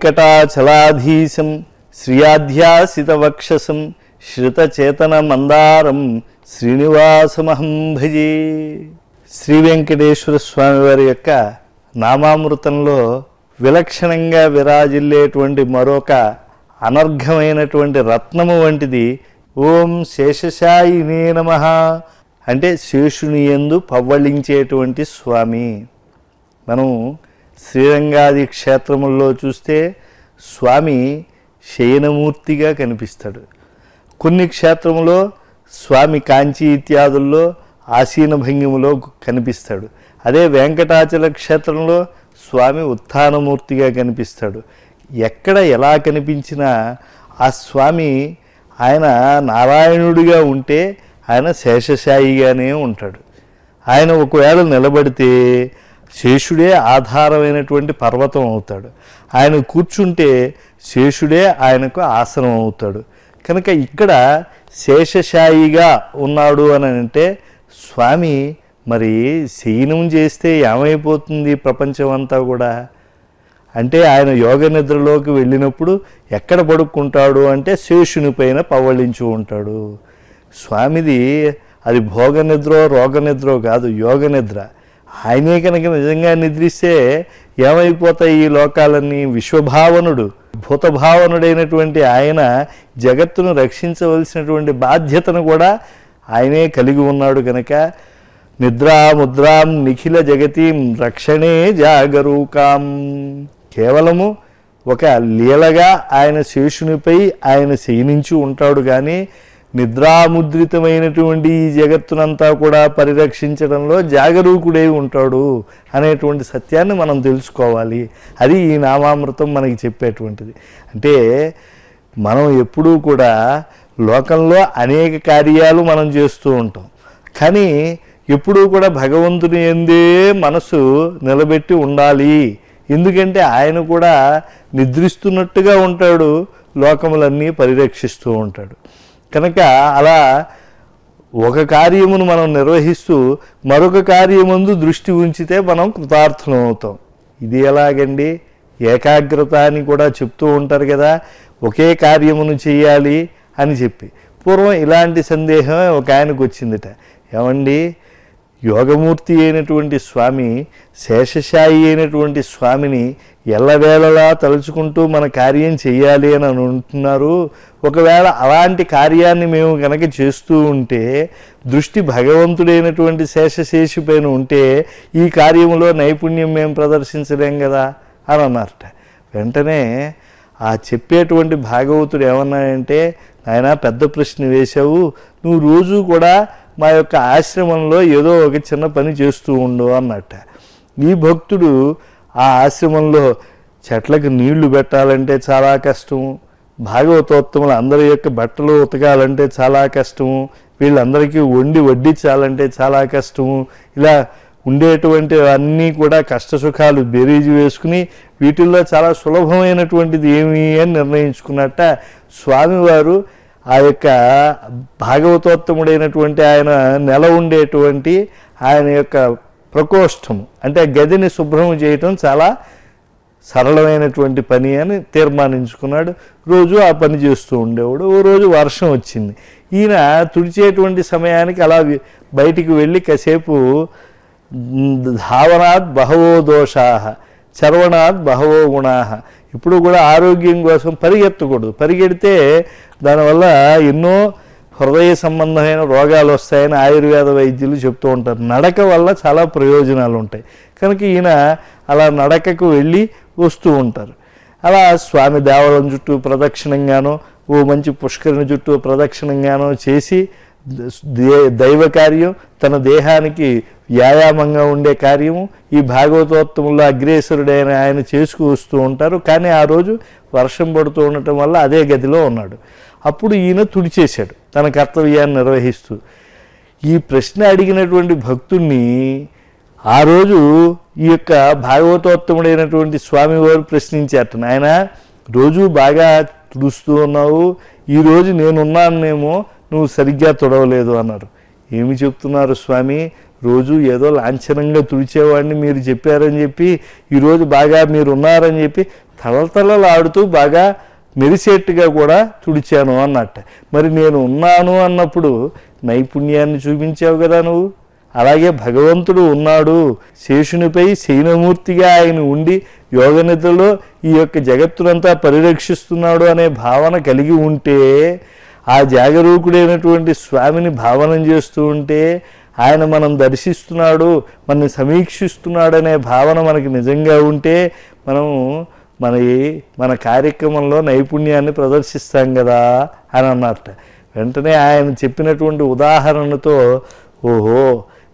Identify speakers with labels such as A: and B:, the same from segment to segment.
A: వెంకటాచలాధీశం శ్రియాధ్యాసితవక్షసం శ్రుతచేతన మందారం శ్రీనివాసమహం భజే శ్రీ వెంకటేశ్వర స్వామి వారి యొక్క నామామృతంలో విలక్షణంగా విరాజిల్లేటువంటి మరొక అనర్ఘమైనటువంటి రత్నము వంటిది ఓం శేషశాయినే నమ అంటే శేషుని ఎందు పవ్వళించేటువంటి స్వామి మనం శ్రీరంగాది క్షేత్రముల్లో చూస్తే స్వామి శయనమూర్తిగా కనిపిస్తాడు కొన్ని క్షేత్రములో స్వామి కాంచి ఇత్యాదుల్లో ఆసీన భంగిములో కనిపిస్తాడు అదే వెంకటాచల క్షేత్రంలో స్వామి ఉత్థానమూర్తిగా కనిపిస్తాడు ఎక్కడ ఎలా కనిపించినా ఆ స్వామి ఆయన నారాయణుడిగా ఉంటే ఆయన శేషశాయిగానే ఉంటాడు ఆయన ఒకవేళ నిలబడితే శేషుడే ఆధారమైనటువంటి పర్వతం అవుతాడు ఆయన కూర్చుంటే శేషుడే ఆయనకు ఆసనం అవుతాడు కనుక ఇక్కడ శేషశాయిగా ఉన్నాడు అని అంటే స్వామి మరి శయనం చేస్తే ఏమైపోతుంది ప్రపంచం అంతా కూడా అంటే ఆయన యోగ నిద్రలోకి వెళ్ళినప్పుడు ఎక్కడ పడుకుంటాడు అంటే శేషుని పైన పవ్వళించి ఉంటాడు స్వామిది అది భోగ నిద్రో రోగ నిద్రో కాదు యోగ నిద్ర ఆయనే కనుక నిజంగా నిద్రిస్తే ఏమైపోతాయి ఈ లోకాలన్నీ విశ్వభావనుడు భూతభావనుడైనటువంటి ఆయన జగత్తును రక్షించవలసినటువంటి బాధ్యతను కూడా ఆయనే కలిగి ఉన్నాడు కనుక నిద్రా ముద్రాం నిఖిల జగతీం రక్షణే జాగరూకాం కేవలము ఒక లీలగా ఆయన శేషునిపై ఆయన శయనించి ఉంటాడు కానీ నిద్రాముద్రితమైనటువంటి ఈ జగత్తునంతా కూడా పరిరక్షించడంలో జాగరూకుడై ఉంటాడు అనేటువంటి సత్యాన్ని మనం తెలుసుకోవాలి అది ఈ నామామృతం మనకి చెప్పేటువంటిది అంటే మనం ఎప్పుడూ కూడా లోకంలో అనేక కార్యాలు మనం చేస్తూ ఉంటాం కానీ ఎప్పుడూ కూడా భగవంతుని ఎందే మనసు నిలబెట్టి ఉండాలి ఎందుకంటే ఆయన కూడా నిద్రిస్తున్నట్టుగా ఉంటాడు లోకములన్నీ పరిరక్షిస్తూ ఉంటాడు కనుక అలా ఒక కార్యమును మనం నిర్వహిస్తూ మరొక కార్యమందు దృష్టి ఉంచితే మనం కృతార్థం అవుతాం ఇది ఎలాగండి ఏకాగ్రత అని కూడా చెప్తూ ఉంటారు కదా ఒకే కార్యమును చేయాలి అని చెప్పి పూర్వం ఇలాంటి సందేహం ఒక ఆయనకు వచ్చిందిట ఏమండి యోగమూర్తి అయినటువంటి స్వామి శేషశాయి అయినటువంటి స్వామిని ఎల్లవేళలా తలుచుకుంటూ మన కార్యం చేయాలి అని అంటున్నారు ఒకవేళ అలాంటి కార్యాన్ని మేము కనుక చేస్తూ ఉంటే దృష్టి భగవంతుడైనటువంటి శేషశేషి పైన ఉంటే ఈ కార్యములో నైపుణ్యం మేము ప్రదర్శించలేం కదా అని అన్నారట వెంటనే ఆ చెప్పేటువంటి భాగవతుడు ఏమన్నాడంటే ఆయన పెద్ద ప్రశ్న వేశావు నువ్వు రోజు కూడా మా యొక్క ఆశ్రమంలో ఏదో ఒక చిన్న పని చేస్తూ ఉండు అన్నట్ట ఈ భక్తుడు ఆ ఆశ్రమంలో చెట్లకు నీళ్లు పెట్టాలంటే చాలా కష్టం భాగవతోత్తములు అందరి యొక్క బట్టలు ఉతకాలంటే చాలా కష్టము వీళ్ళందరికీ వండి వడ్డించాలంటే చాలా కష్టము ఇలా ఉండేటువంటి అన్నీ కూడా కష్టసుఖాలు బెరీజు వేసుకుని వీటిల్లో చాలా సులభమైనటువంటిది ఏమి అని నిర్ణయించుకున్నట్ట స్వామివారు ఆ యొక్క భాగవతోత్తముడైనటువంటి ఆయన నెల ఉండేటువంటి ఆయన యొక్క ప్రకోష్టము అంటే ఆ గదిని శుభ్రం చేయటం చాలా సరళమైనటువంటి పని అని తీర్మానించుకున్నాడు రోజు ఆ పని చేస్తూ ఉండేవాడు ఓ రోజు వర్షం వచ్చింది ఈయన తుడిచేటువంటి సమయానికి అలా వి- బయటికి వెళ్ళి కాసేపు మ్, ధావనాత్ బహవో దోషా చర్వణాత్ బహవో గుణా ఇప్పుడు కూడా ఆరోగ్యం కోసం పరిగెత్తకూడదు పరిగెడితే దానివల్ల ఎన్నో హృదయ సంబంధమైన రోగాలు వస్తాయని ఆయుర్వేద వైద్యులు చెప్తూ ఉంటారు నడక వల్ల చాలా ప్రయోజనాలు ఉంటాయి కనుక ఈయన అలా నడకకు వెళ్ళి వస్తూ ఉంటారు అలా స్వామి దేవాలయం చుట్టూ ప్రదక్షిణంగానో ఓ మంచి పుష్కరిణి చుట్టూ ప్రదక్షిణంగానో చేసి దే- దైవ కార్యం తన దేహానికి వ్యాయామంగా ఉండే కార్యము ఈ భాగవతోత్తముల్లో అగ్రేసరుడైన ఆయన చేసుకు వస్తూ ఉంటారు కానీ ఆ రోజు వర్షం పడుతూ ఉండటం వల్ల అదే గదిలో ఉన్నాడు అప్పుడు ఈయన తుడిచేశాడు తన కర్తవ్యాన్ని నిర్వహిస్తూ ఈ ప్రశ్న అడిగినటువంటి భక్తుణ్ణి ఆ రోజు ఈ యొక్క భాగవతోత్తముడైనటువంటి స్వామివారు ప్రశ్నించారట నాయన రోజు బాగా తుడుస్తూ ఉన్నావు ఈరోజు నేనున్నానేమో నువ్వు సరిగ్గా తుడవలేదు అన్నారు ఏమి చెప్తున్నారు స్వామి రోజు ఏదో లాంఛనంగా తుడిచేవాడిని మీరు చెప్పారని చెప్పి ఈరోజు బాగా మీరు ఉన్నారని చెప్పి తలతలలాడుతూ బాగా మెరిసేట్టుగా కూడా తుడిచాను అన్నట్ట మరి నేను ఉన్నాను అన్నప్పుడు నైపుణ్యాన్ని చూపించావు కదా నువ్వు అలాగే భగవంతుడు ఉన్నాడు శేషునిపై శయనమూర్తిగా ఆయన ఉండి యోగ నిద్రలో ఈ యొక్క జగత్తునంతా పరిరక్షిస్తున్నాడు అనే భావన కలిగి ఉంటే ఆ జాగరూకుడైనటువంటి స్వామిని భావనం చేస్తూ ఉంటే ఆయన మనం దర్శిస్తున్నాడు మనని సమీక్షిస్తున్నాడు అనే భావన మనకి నిజంగా ఉంటే మనం మన ఈ- మన కార్యక్రమంలో నైపుణ్యాన్ని ప్రదర్శిస్తాం కదా అని అన్నట్ట వెంటనే ఆయన చెప్పినటువంటి ఉదాహరణతో ఓహో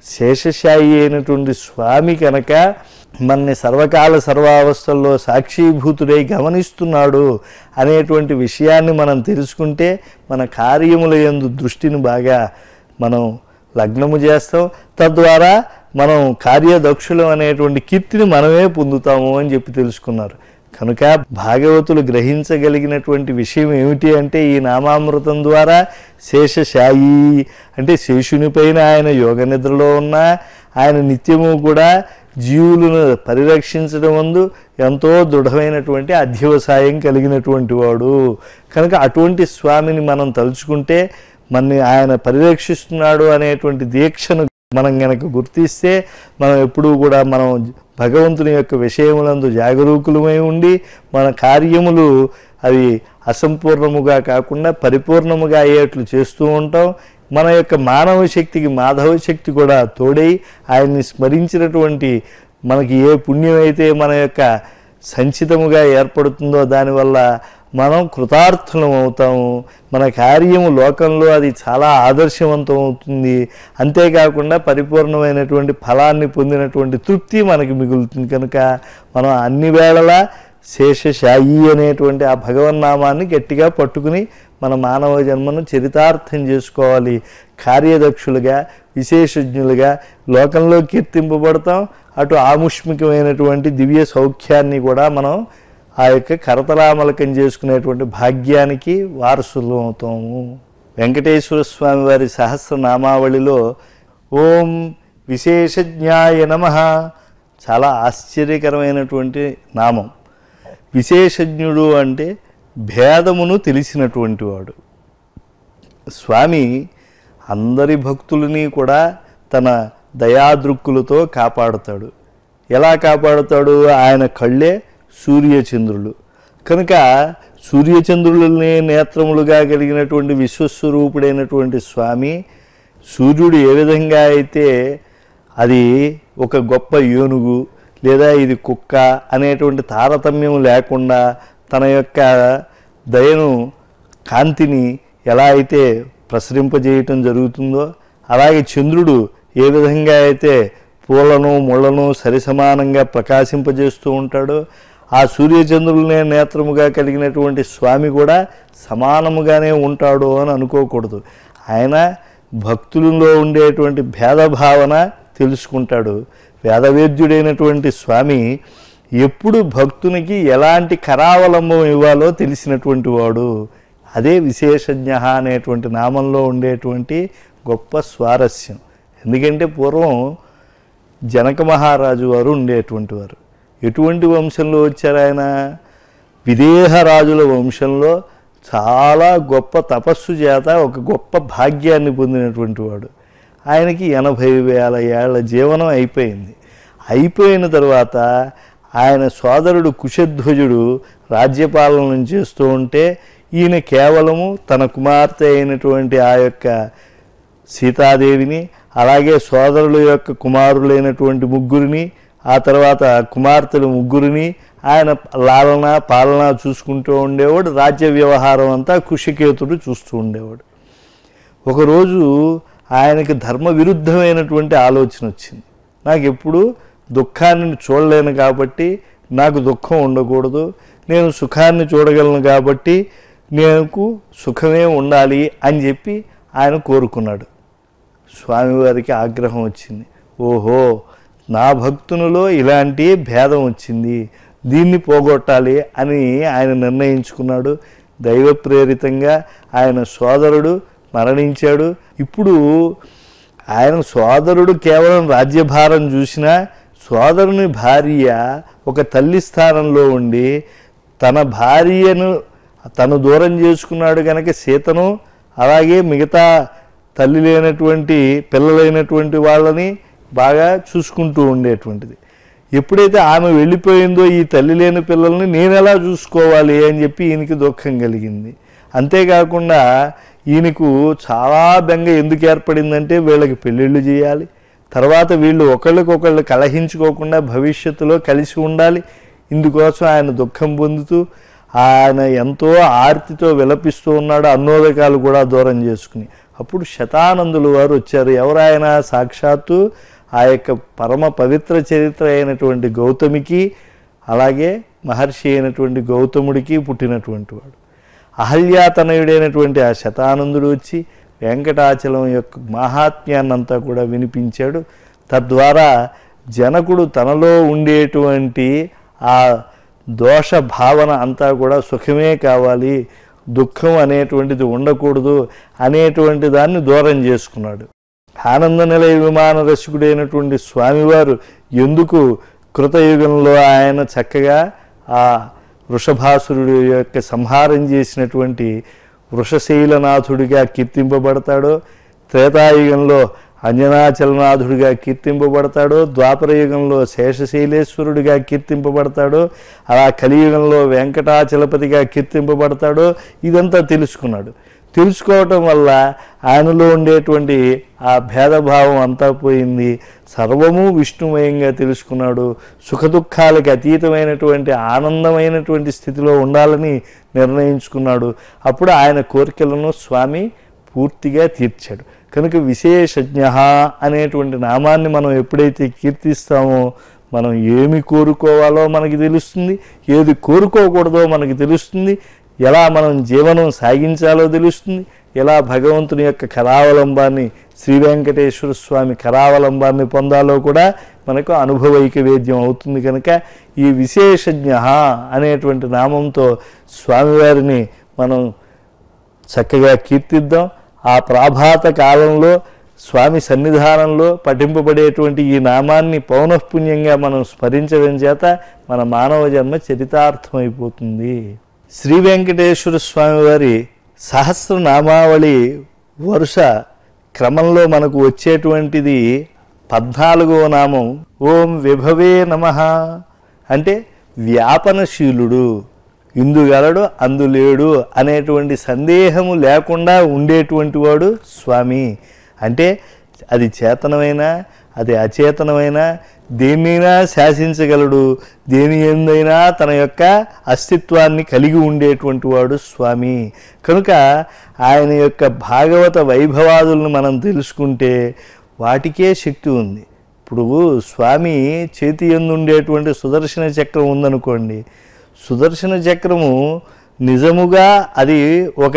A: శేషశాయి అయినటువంటి స్వామి కనుక మనని సర్వకాల సర్వావస్థల్లో సాక్షీభూతుడై గమనిస్తున్నాడు అనేటువంటి విషయాన్ని మనం తెలుసుకుంటే మన కార్యముల యందు దృష్టిని బాగా మనం లగ్నము చేస్తాం తద్వారా మనం కార్యదక్షులం అనేటువంటి కీర్తిని మనమే పొందుతాము అని చెప్పి తెలుసుకున్నారు కనుక భాగవతులు గ్రహించగలిగినటువంటి విషయం ఏమిటి అంటే ఈ నామామృతం ద్వారా శేషశాయి అంటే శేషునిపైన ఆయన యోగ నిద్రలో ఉన్న ఆయన నిత్యము కూడా జీవులను పరిరక్షించడం ముందు ఎంతో దృఢమైనటువంటి అధ్యవసాయం కలిగినటువంటి వాడు కనుక అటువంటి స్వామిని మనం తలుచుకుంటే మనని ఆయన పరిరక్షిస్తున్నాడు అనేటువంటి దీక్షను మనం గనక గుర్తిస్తే మనం ఎప్పుడూ కూడా మనం భగవంతుని యొక్క విషయములందు జాగరూకులమై ఉండి మన కార్యములు అవి అసంపూర్ణముగా కాకుండా పరిపూర్ణముగా అయ్యేట్లు చేస్తూ ఉంటాం మన యొక్క మానవ శక్తికి మాధవ శక్తి కూడా తోడై ఆయన్ని స్మరించినటువంటి మనకి ఏ పుణ్యమైతే మన యొక్క సంచితముగా ఏర్పడుతుందో దానివల్ల మనం కృతార్థులం అవుతాము మన కార్యము లోకంలో అది చాలా ఆదర్శవంతం అవుతుంది అంతేకాకుండా పరిపూర్ణమైనటువంటి ఫలాన్ని పొందినటువంటి తృప్తి మనకి మిగులుతుంది కనుక మనం అన్ని వేళలా శేషశాయి అనేటువంటి ఆ భగవన్నామాన్ని గట్టిగా పట్టుకుని మన మానవ జన్మను చరితార్థం చేసుకోవాలి కార్యదక్షులుగా విశేషజ్ఞులుగా లోకంలో కీర్తింపబడతాం అటు ఆముష్మికమైనటువంటి దివ్య సౌఖ్యాన్ని కూడా మనం ఆ యొక్క కరతలామలకం చేసుకునేటువంటి భాగ్యానికి వారసులం అవుతాము వెంకటేశ్వర స్వామి వారి సహస్రనామావళిలో ఓం విశేషజ్ఞాయ నమ చాలా ఆశ్చర్యకరమైనటువంటి నామం విశేషజ్ఞుడు అంటే భేదమును తెలిసినటువంటి వాడు స్వామి అందరి భక్తులని కూడా తన దయాదృక్కులతో కాపాడుతాడు ఎలా కాపాడుతాడు ఆయన కళ్ళే సూర్యచంద్రులు కనుక సూర్యచంద్రులని నేత్రములుగా కలిగినటువంటి విశ్వస్వరూపుడైనటువంటి స్వామి సూర్యుడు ఏ విధంగా అయితే అది ఒక గొప్ప ఏనుగు లేదా ఇది కుక్క అనేటువంటి తారతమ్యం లేకుండా తన యొక్క దయను కాంతిని ఎలా అయితే ప్రసరింపజేయటం జరుగుతుందో అలాగే చంద్రుడు ఏ విధంగా అయితే పూలను ముళ్ళను సరిసమానంగా ప్రకాశింపజేస్తూ ఉంటాడో ఆ సూర్యచంద్రులనే నేత్రముగా కలిగినటువంటి స్వామి కూడా సమానముగానే ఉంటాడు అని అనుకోకూడదు ఆయన భక్తులలో ఉండేటువంటి భేదభావన తెలుసుకుంటాడు వేదవేద్యుడైనటువంటి స్వామి ఎప్పుడు భక్తునికి ఎలాంటి కరావలంబం ఇవ్వాలో తెలిసినటువంటి వాడు అదే విశేషజ్ఞ అనేటువంటి నామంలో ఉండేటువంటి గొప్ప స్వారస్యం ఎందుకంటే పూర్వం జనక మహారాజు వారు ఉండేటువంటి వారు ఎటువంటి వంశంలో వచ్చారు ఆయన విదేహ రాజుల వంశంలో చాలా గొప్ప తపస్సు చేత ఒక గొప్ప భాగ్యాన్ని పొందినటువంటి వాడు ఆయనకి ఎనభై వేల ఏళ్ల జీవనం అయిపోయింది అయిపోయిన తర్వాత ఆయన సోదరుడు కుశధ్వజుడు రాజ్యపాలన చేస్తూ ఉంటే ఈయన కేవలము తన కుమార్తె అయినటువంటి ఆ యొక్క సీతాదేవిని అలాగే సోదరుల యొక్క కుమారులైనటువంటి ముగ్గురిని ఆ తర్వాత కుమార్తెలు ముగ్గురిని ఆయన లాలన పాలన చూసుకుంటూ ఉండేవాడు రాజ్య వ్యవహారం అంతా కుషికేతుడు చూస్తూ ఉండేవాడు ఒకరోజు ఆయనకి ధర్మ విరుద్ధమైనటువంటి ఆలోచన వచ్చింది నాకు ఎప్పుడు దుఃఖాన్ని చూడలేను కాబట్టి నాకు దుఃఖం ఉండకూడదు నేను సుఖాన్ని చూడగలను కాబట్టి నాకు సుఖమే ఉండాలి అని చెప్పి ఆయన కోరుకున్నాడు స్వామివారికి ఆగ్రహం వచ్చింది ఓహో నా భక్తునిలో ఇలాంటి భేదం వచ్చింది దీన్ని పోగొట్టాలి అని ఆయన నిర్ణయించుకున్నాడు దైవ ప్రేరితంగా ఆయన సోదరుడు మరణించాడు ఇప్పుడు ఆయన సోదరుడు కేవలం రాజ్యభారం చూసినా సోదరుని భార్య ఒక తల్లి స్థానంలో ఉండి తన భార్యను తను దూరం చేసుకున్నాడు కనుక సీతను అలాగే మిగతా తల్లి లేనటువంటి పిల్లలైనటువంటి వాళ్ళని బాగా చూసుకుంటూ ఉండేటువంటిది ఎప్పుడైతే ఆమె వెళ్ళిపోయిందో ఈ తల్లి లేని పిల్లల్ని నేను ఎలా చూసుకోవాలి అని చెప్పి ఈయనకి దుఃఖం కలిగింది అంతేకాకుండా ఈయనకు చాలా బెంగ ఎందుకు ఏర్పడిందంటే వీళ్ళకి పెళ్ళిళ్ళు చేయాలి తర్వాత వీళ్ళు ఒకళ్ళకొకళ్ళు కలహించుకోకుండా భవిష్యత్తులో కలిసి ఉండాలి ఇందుకోసం ఆయన దుఃఖం పొందుతూ ఆయన ఎంతో ఆర్తితో విలపిస్తూ ఉన్నాడు అన్నోదకాలు కూడా దూరం చేసుకుని అప్పుడు శతానందులు వారు వచ్చారు ఎవరాయన సాక్షాత్తు ఆ యొక్క పరమ పవిత్ర చరిత్ర అయినటువంటి గౌతమికి అలాగే మహర్షి అయినటువంటి గౌతముడికి పుట్టినటువంటి వాడు అహల్యాతనయుడైనటువంటి ఆ శతానందుడు వచ్చి వెంకటాచలం యొక్క మహాత్మ్యాన్నంతా కూడా వినిపించాడు తద్వారా జనకుడు తనలో ఉండేటువంటి ఆ దోష భావన అంతా కూడా సుఖమే కావాలి దుఃఖం అనేటువంటిది ఉండకూడదు అనేటువంటి దాన్ని దూరం చేసుకున్నాడు ఆనంద నిలయ విమాన రసికుడైనటువంటి స్వామివారు ఎందుకు కృతయుగంలో ఆయన చక్కగా ఆ వృషభాసురుడి యొక్క సంహారం చేసినటువంటి వృషశైలనాథుడిగా కీర్తింపబడతాడో త్రేతాయుగంలో అంజనాచలనాథుడిగా కీర్తింపబడతాడో ద్వాపరయుగంలో శేషశైలేశ్వరుడిగా కీర్తింపబడతాడో అలా కలియుగంలో వెంకటాచలపతిగా కీర్తింపబడతాడో ఇదంతా తెలుసుకున్నాడు తెలుసుకోవటం వల్ల ఆయనలో ఉండేటువంటి ఆ భేదభావం అంతా పోయింది సర్వము విష్ణుమయంగా తెలుసుకున్నాడు సుఖదుఖాలకి అతీతమైనటువంటి ఆనందమైనటువంటి స్థితిలో ఉండాలని నిర్ణయించుకున్నాడు అప్పుడు ఆయన కోరికలను స్వామి పూర్తిగా తీర్చాడు కనుక విశేషజ్ఞ అనేటువంటి నామాన్ని మనం ఎప్పుడైతే కీర్తిస్తామో మనం ఏమి కోరుకోవాలో మనకి తెలుస్తుంది ఏది కోరుకోకూడదో మనకి తెలుస్తుంది ఎలా మనం జీవనం సాగించాలో తెలుస్తుంది ఎలా భగవంతుని యొక్క కరావలంబాన్ని శ్రీ వెంకటేశ్వర స్వామి కరావలంబాన్ని పొందాలో కూడా మనకు అనుభవైక వేద్యం అవుతుంది కనుక ఈ విశేషజ్ఞ అనేటువంటి నామంతో స్వామివారిని మనం చక్కగా కీర్తిద్దాం ఆ ప్రాభాత కాలంలో స్వామి సన్నిధానంలో పఠింపబడేటువంటి ఈ నామాన్ని పౌనఃపుణ్యంగా మనం స్మరించడం చేత మన మానవ జన్మ చరితార్థమైపోతుంది శ్రీ వెంకటేశ్వర స్వామి వారి సహస్రనామావళి వరుస క్రమంలో మనకు వచ్చేటువంటిది పద్నాలుగో నామం ఓం విభవే నమ అంటే వ్యాపనశీలుడు ఇందుగలడు అందులేడు అనేటువంటి సందేహము లేకుండా ఉండేటువంటి వాడు స్వామి అంటే అది చేతనమైన అది అచేతనమైన దేన్నైనా శాసించగలడు దేని ఎందైనా తన యొక్క అస్తిత్వాన్ని కలిగి ఉండేటువంటి వాడు స్వామి కనుక ఆయన యొక్క భాగవత వైభవాదులను మనం తెలుసుకుంటే వాటికే శక్తి ఉంది ఇప్పుడు స్వామి చేతి ఎందు ఉండేటువంటి సుదర్శన చక్రం ఉందనుకోండి సుదర్శన చక్రము నిజముగా అది ఒక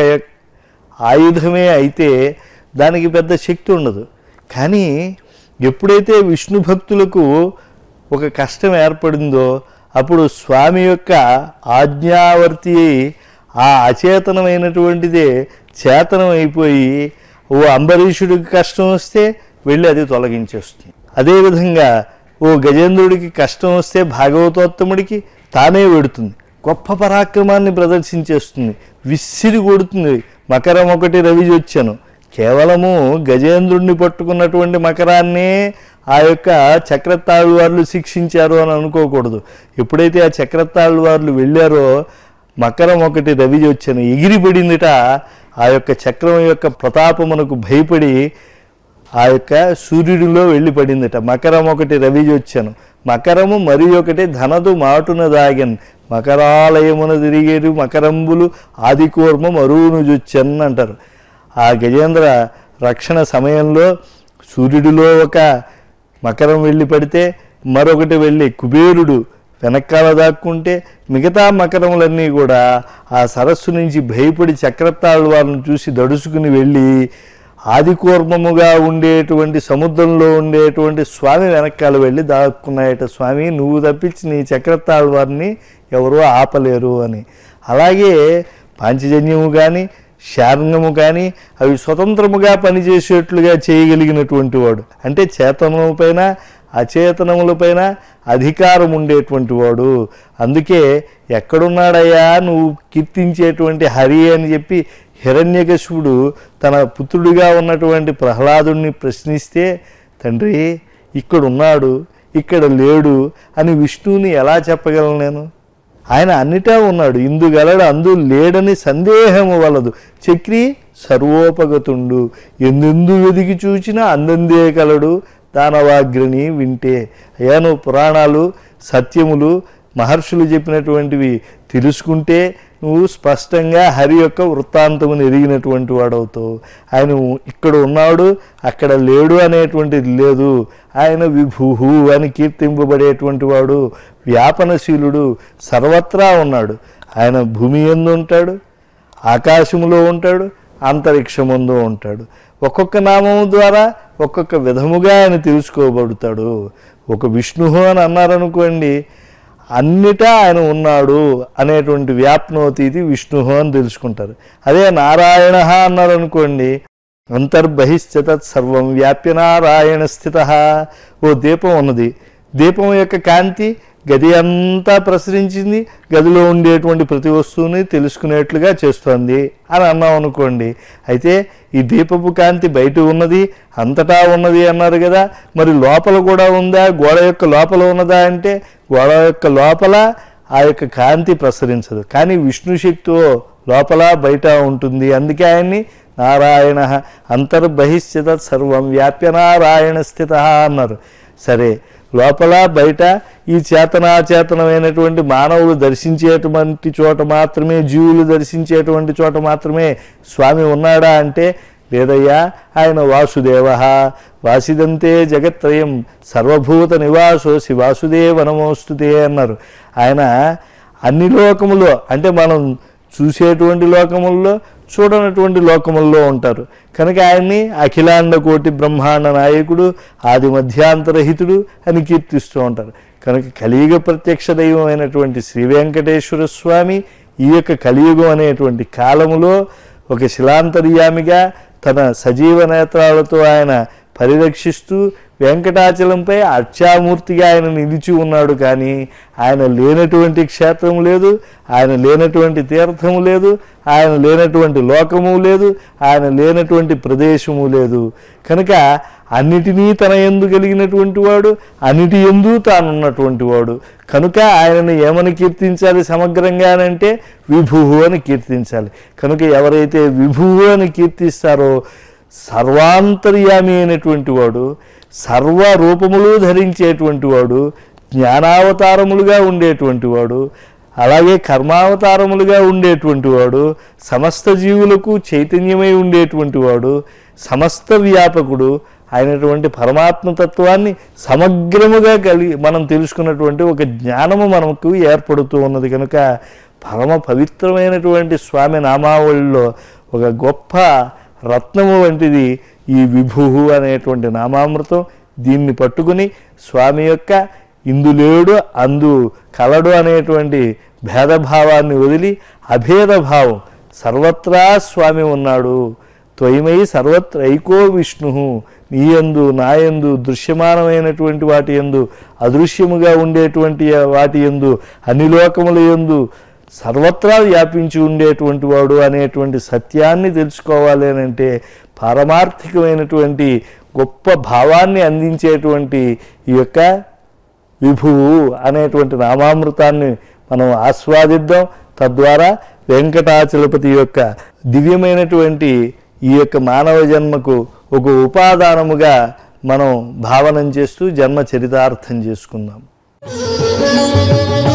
A: ఆయుధమే అయితే దానికి పెద్ద శక్తి ఉండదు కానీ ఎప్పుడైతే విష్ణు భక్తులకు ఒక కష్టం ఏర్పడిందో అప్పుడు స్వామి యొక్క ఆజ్ఞావర్తి అయి ఆ అచేతనమైనటువంటిదే చేతనం అయిపోయి ఓ అంబరీషుడికి కష్టం వస్తే వెళ్ళి అది తొలగించేస్తుంది అదేవిధంగా ఓ గజేంద్రుడికి కష్టం వస్తే భాగవతోత్తముడికి తానే వెడుతుంది గొప్ప పరాక్రమాన్ని ప్రదర్శించేస్తుంది విసిరి కొడుతుంది మకరం ఒకటి రవి వచ్చాను కేవలము గజేంద్రుడిని పట్టుకున్నటువంటి మకరాన్నే ఆ యొక్క చక్రతాళ్ళు వాళ్ళు శిక్షించారు అని అనుకోకూడదు ఎప్పుడైతే ఆ చక్రతాళ్ళు వాళ్ళు వెళ్ళారో మకరం ఒకటి రవి వచ్చాను ఎగిరిపడిందిట ఆ యొక్క చక్రం యొక్క ప్రతాపమునకు భయపడి ఆ యొక్క సూర్యుడిలో వెళ్ళి పడిందట మకరం ఒకటి రవి వచ్చాను మకరము మరి ఒకటి ధనదు మాటున దాగన్ మకరాలయమున తిరిగేరు మకరంబులు ఆదికూర్మం అరువును జొచ్చన్ అంటారు ఆ గజేంద్ర రక్షణ సమయంలో సూర్యుడిలో ఒక మకరం వెళ్ళి పడితే మరొకటి వెళ్ళి కుబేరుడు వెనకాల దాక్కుంటే మిగతా మకరములన్నీ కూడా ఆ సరస్సు నుంచి భయపడి చక్రతాళ్ళు వారిని చూసి దడుసుకుని వెళ్ళి ఆదికూర్మముగా ఉండేటువంటి సముద్రంలో ఉండేటువంటి స్వామి వెనకాల వెళ్ళి దాక్కున్నాయట స్వామి నువ్వు తప్పించి నీ చక్రతాళ్ళు వారిని ఎవరూ ఆపలేరు అని అలాగే పాంచజన్యము కానీ శారణము కానీ అవి స్వతంత్రముగా పనిచేసేట్లుగా చేయగలిగినటువంటి వాడు అంటే చేతనము పైన అచేతనములపైన అధికారం ఉండేటువంటి వాడు అందుకే ఎక్కడున్నాడయ్యా నువ్వు కీర్తించేటువంటి హరి అని చెప్పి హిరణ్యకశిపుడు తన పుత్రుడిగా ఉన్నటువంటి ప్రహ్లాదుని ప్రశ్నిస్తే తండ్రి ఇక్కడున్నాడు ఇక్కడ లేడు అని విష్ణువుని ఎలా చెప్పగలను నేను ఆయన అన్నిటా ఉన్నాడు ఇందు గలడు అందు లేడని సందేహము వలదు చక్రి సర్వోపగతుండు ఎందెందు వెదికి చూచినా అందందే కలడు దానవాగ్రిని వింటే అయ్యా నువ్వు పురాణాలు సత్యములు మహర్షులు చెప్పినటువంటివి తెలుసుకుంటే నువ్వు స్పష్టంగా హరి యొక్క వృత్తాంతమును ఎరిగినటువంటి వాడవుతావు ఆయన ఇక్కడ ఉన్నాడు అక్కడ లేడు అనేటువంటిది లేదు ఆయన విభుహు అని కీర్తింపబడేటువంటి వాడు వ్యాపనశీలుడు సర్వత్రా ఉన్నాడు ఆయన భూమి ఎందు ఉంటాడు ఆకాశములో ఉంటాడు అంతరిక్షమందు ఉంటాడు ఒక్కొక్క నామము ద్వారా ఒక్కొక్క విధముగా ఆయన తెలుసుకోబడతాడు ఒక విష్ణు అని అన్నారనుకోండి అన్నిటా ఆయన ఉన్నాడు అనేటువంటి వ్యాప్నోతీతి విష్ణు అని తెలుసుకుంటారు అదే నారాయణ అన్నారు అనుకోండి అంతర్బహిశ్చ తత్ సర్వం వ్యాప్య నారాయణ స్థిత ఓ దీపం ఉన్నది దీపం యొక్క కాంతి గది అంతా ప్రసరించింది గదిలో ఉండేటువంటి ప్రతి వస్తువుని తెలుసుకునేట్లుగా చేస్తోంది అని అన్నాం అనుకోండి అయితే ఈ దీపపు కాంతి బయట ఉన్నది అంతటా ఉన్నది అన్నారు కదా మరి లోపల కూడా ఉందా గోడ యొక్క లోపల ఉన్నదా అంటే గోడ యొక్క లోపల ఆ యొక్క కాంతి ప్రసరించదు కానీ విష్ణు శక్తితో లోపల బయట ఉంటుంది అందుకే ఆయన్ని నారాయణ అంతర్బహిశ్చిత సర్వం వ్యాప్య నారాయణ స్థిత అన్నారు సరే లోపల బయట ఈ చేతనాచేతనమైనటువంటి మానవులు దర్శించేటువంటి చోట మాత్రమే జీవులు దర్శించేటువంటి చోట మాత్రమే స్వామి ఉన్నాడా అంటే లేదయ్యా ఆయన వాసుదేవ వాసిదంతే జగత్రయం సర్వభూత నివాసోసి వాసుదేవ నమోస్తుతే అన్నారు ఆయన అన్ని లోకములో అంటే మనం చూసేటువంటి లోకముల్లో చూడనటువంటి లోకముల్లో ఉంటారు కనుక ఆయన్ని అఖిలాండ కోటి బ్రహ్మాండ నాయకుడు ఆది మధ్యాంతరహితుడు అని కీర్తిస్తూ ఉంటారు కనుక కలియుగ ప్రత్యక్ష దైవం అయినటువంటి శ్రీ వెంకటేశ్వర స్వామి ఈ యొక్క కలియుగం అనేటువంటి కాలములో ఒక శిలాంతర్యామిగా తన సజీవ నేత్రాలతో ఆయన పరిరక్షిస్తూ వెంకటాచలంపై అర్చామూర్తిగా ఆయన నిలిచి ఉన్నాడు కానీ ఆయన లేనటువంటి క్షేత్రం లేదు ఆయన లేనటువంటి తీర్థము లేదు ఆయన లేనటువంటి లోకము లేదు ఆయన లేనటువంటి ప్రదేశము లేదు కనుక అన్నిటినీ తన ఎందు కలిగినటువంటి వాడు అన్నిటి ఎందు తానున్నటువంటి వాడు కనుక ఆయనను ఏమని కీర్తించాలి సమగ్రంగానంటే విభువు అని కీర్తించాలి కనుక ఎవరైతే విభువు అని కీర్తిస్తారో సర్వాంతర్యామి అయినటువంటి వాడు సర్వ రూపములు ధరించేటువంటి వాడు జ్ఞానావతారములుగా ఉండేటువంటి వాడు అలాగే కర్మావతారములుగా ఉండేటువంటి వాడు సమస్త జీవులకు చైతన్యమై ఉండేటువంటి వాడు సమస్త వ్యాపకుడు అయినటువంటి పరమాత్మ తత్వాన్ని సమగ్రముగా కలిగి మనం తెలుసుకున్నటువంటి ఒక జ్ఞానము మనకు ఏర్పడుతూ ఉన్నది కనుక పరమ పవిత్రమైనటువంటి స్వామి నామావళిలో ఒక గొప్ప రత్నము వంటిది ఈ విభుహు అనేటువంటి నామామృతం దీన్ని పట్టుకుని స్వామి యొక్క ఇందులేడు అందు కలడు అనేటువంటి భేదభావాన్ని వదిలి అభేదభావం సర్వత్రా స్వామి ఉన్నాడు త్వయమై సర్వత్ర ఐకో విష్ణు నీయందు నాయందు దృశ్యమానమైనటువంటి వాటి ఎందు అదృశ్యముగా ఉండేటువంటి వాటి ఎందు అన్ని లోకముల ఎందు సర్వత్రా వ్యాపించి ఉండేటువంటి వాడు అనేటువంటి సత్యాన్ని తెలుసుకోవాలి అని అంటే పారమార్థికమైనటువంటి గొప్ప భావాన్ని అందించేటువంటి ఈ యొక్క విభువు అనేటువంటి నామామృతాన్ని మనం ఆస్వాదిద్దాం తద్వారా వెంకటాచలపతి యొక్క దివ్యమైనటువంటి ఈ యొక్క మానవ జన్మకు ఒక ఉపాదానముగా మనం భావనం చేస్తూ జన్మ చరితార్థం చేసుకుందాం
B: Thank you.